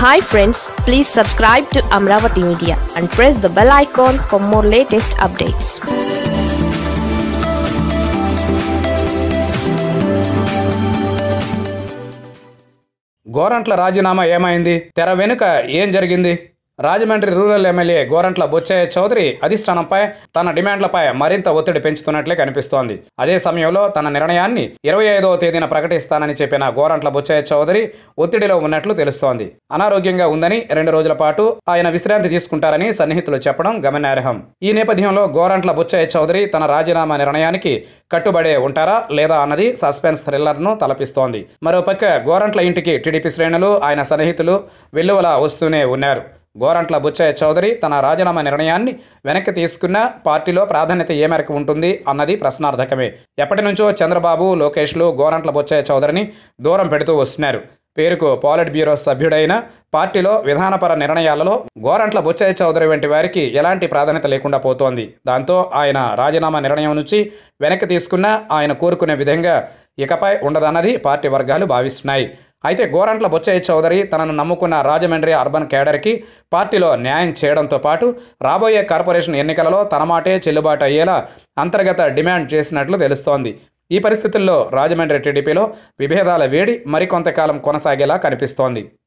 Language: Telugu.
hi friends please subscribe to Amaravati media and press the bell icon for more latest updates Gorantla రాజీనామా ఏమైంది తెర వెనుక ఏం జరిగింది రాజమండ్రి రూరల్ ఎమ్మెల్యే గోరంట్ల బుచ్చయ్య చౌదరి అధిష్టానంపై తన డిమాండ్లపై మరింత ఒత్తిడి పెంచుతున్నట్లే కనిపిస్తోంది అదే సమయంలో తన నిర్ణయాన్ని ఇరవై ఐదవ తేదీన ప్రకటిస్తానని చెప్పిన గోరంట్ల బుచ్చయ్య చౌదరి ఒత్తిడిలో ఉన్నట్లు తెలుస్తోంది అనారోగ్యంగా ఉందని రెండు రోజుల పాటు ఆయన విశ్రాంతి తీసుకుంటారని సన్నిహితులు చెప్పడం గమనార్హం ఈ నేపథ్యంలో గోరంట్ల బుచ్చయ్య చౌదరి తన రాజీనామా నిర్ణయానికి కట్టుబడే ఉంటారా లేదా అన్నది సస్పెన్స్ థ్రిల్లర్ను తలపిస్తోంది మరోపక్క గోరంట్ల ఇంటికి టీడీపీ శ్రేణులు ఆయన సన్నిహితులు వెల్లువలా వస్తూనే ఉన్నారు గోరంట్ల బుచ్చయ్య చౌదరి తన రాజీనామా నిర్ణయాన్ని వెనక్కి తీసుకున్న పార్టీలో ప్రాధాన్యత ఏ మేరకు ఉంటుంది అన్నది ప్రశ్నార్థకమే ఎప్పటి నుంచో చంద్రబాబు లోకేష్లు గోరంట్ల బుచ్చయ్య చౌదరిని దూరం పెడుతూ వస్తున్నారు పేరుకు పాలిట్ బ్యూరో సభ్యుడైన పార్టీలో విధానపర నిర్ణయాలలో గోరంట్ల బుచ్చయ్య చౌదరి వంటి వారికి ఎలాంటి ప్రాధాన్యత లేకుండా పోతోంది దాంతో ఆయన రాజీనామా నిర్ణయం నుంచి వెనక్కి తీసుకున్న ఆయన కోరుకునే విధంగా ఇకపై ఉండదన్నది పార్టీ వర్గాలు భావిస్తున్నాయి అయితే గోరంట్ల బొచ్చయ్య చౌదరి తనను నమ్ముకున్న రాజమండ్రి అర్బన్ కేడర్కి పార్టీలో న్యాయం చేయడంతో పాటు రాబోయే కార్పొరేషన్ ఎన్నికలలో తన మాటే చెల్లుబాటు అయ్యేలా అంతర్గత డిమాండ్ చేసినట్లు తెలుస్తోంది ఈ పరిస్థితుల్లో రాజమండ్రి టీడీపీలో విభేదాల వేడి మరికొంతకాలం కొనసాగేలా కనిపిస్తోంది